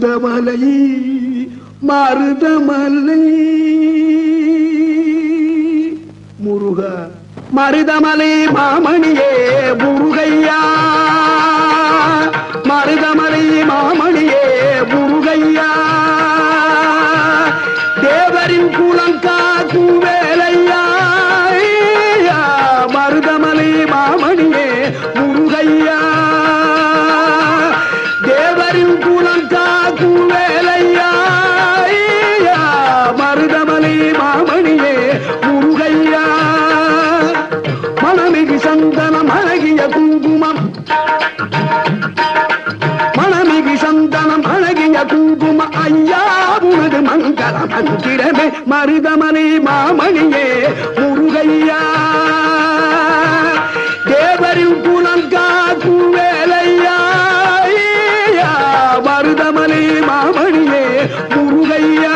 மருதமலை மருதமலை முருக மருதமலை மாமணியே முருகையா மருதமலை மாமணியே முருகையா தேவரின் குலம் காக்கும் வேலையா ஐயா, மருதமலை மாமணியே முருகையா தேவரின் குலம் காக்கும் வேலையா ஐயா, மருதமலை மாமணியே முருகையா மணமிகு சந்தனம் அழகிய குங்குமம் மணமிகு சந்தனம் அழகிய குங்கும ஐயா உனது மங்கள மந்திரமே மருதமணி மாமணியே முருகையா தேவரின் குலம் காக்கும் வேலையா ஐயா, மருதமணி மாமணியே முருகையா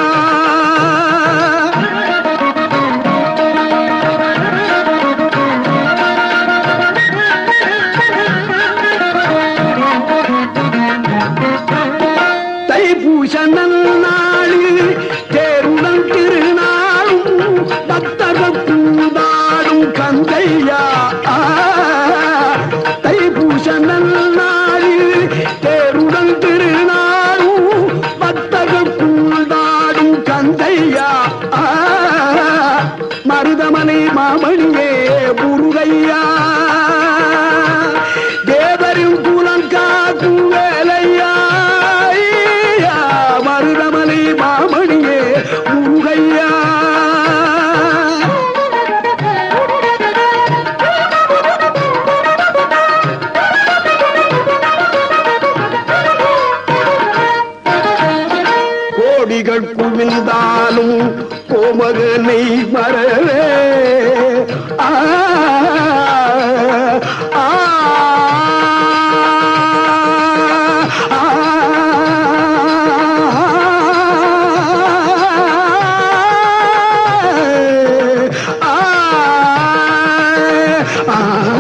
தைப்பூச நன்னாளில் தேருடன் திருநாளும் பக்தர்கள் கூடாடும் கந்தையா ஆ, தைப்பூச நன்னாளில் தேருடன் திருநாளும் பக்தர்கள் கூடாடும் கந்தையா ஆ, மருதமனை மாமணியே முருகையா தேவரின் குலம் காக்கும் வேலையா ஐயா, மருதமலை மாமணியே முருகையா கோடிகள் குவிந்தாலும் கோமகனை மறவே ஆ, ஆ, ஆ, ஆ,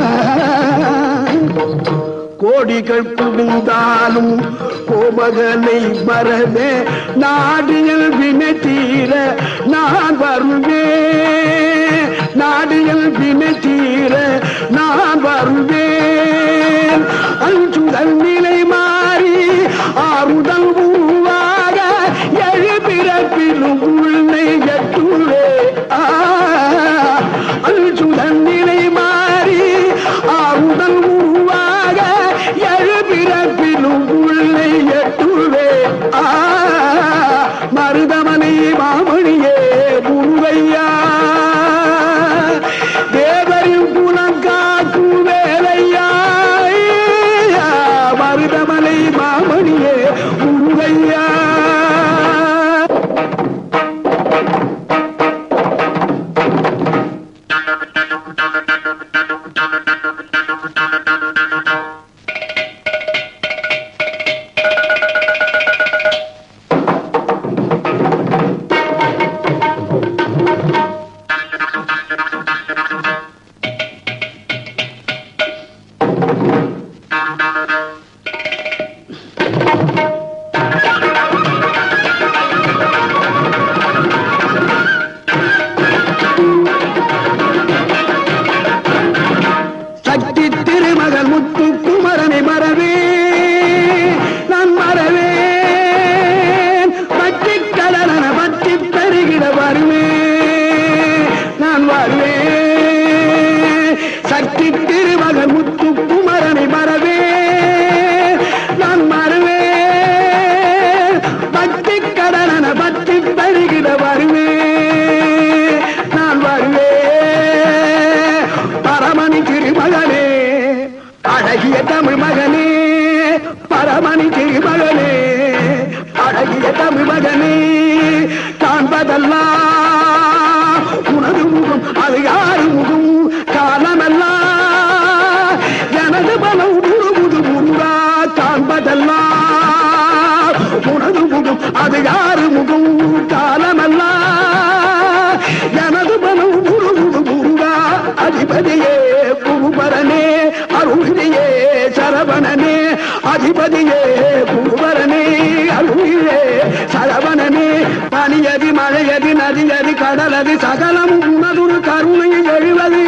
கோடிகள் குவிந்தாலும் கோமகனை மறவே நாடியல் வினை தீர நான் வருவேன் நாடியல் வினை தீர நான் வருவேன் அஞ்சுதல் நிலை மாறி ஆறுதல் உருவாக எழுபிறப்பிலும் உள்ளை எட்டுவே ஆ அஞ்சுதல் நிலை மாறி ஆறுதல் உருவாக எழுபிறப்பிலும் உள்ளை எட்டுவே ஆ மருதமனை மாமணியே முருகையா தேவரின் குலம் காக்கும் வேலையா ஐயா, மருதமலை மாமணியே முருகையா சக்தி திருமகள் முத்து குமரனை மறவே நான் மறவேன் பட்டி கடலன பட்டி பெருகிட வருவேன் நான் வருவேன் சக்தி திருமகள் முத்து குமரனை மறவே நான் மறவேன் பட்டி கடலன பட்டி பெருகிட வருவேன் நான் வருவேன் பரமணி திருமகனே அழகிய தமிழ் மகனே பரமணி திருமகனே அழகிய தமிழ் மகனே காண்பதெல்லாம் உனது முகம் அது யாரு முகம் காலமெல்லாம் எனது பலம் முழுமுது முருகா காண்பதெல்லாம் உனது முகம் அது யாரு முகம் காலமெல்லாம் எனது மனம் முழுமுது முருகா அதிபதியே புகுபரனே அருளியே சரவணனே அதிபதியே புகுபரனே அருள் கடலது சகலம் உனதுரு கருணை எழுவது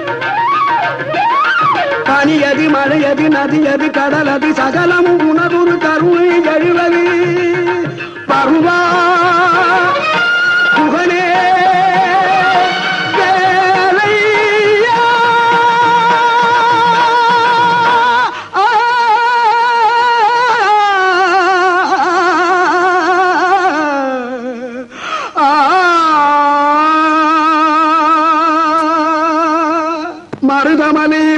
பனியது மழையது நதியது கடலது சகலம் உனதுரு கருணை எழுவது பருவா புகழே வேலையா. மருதமலே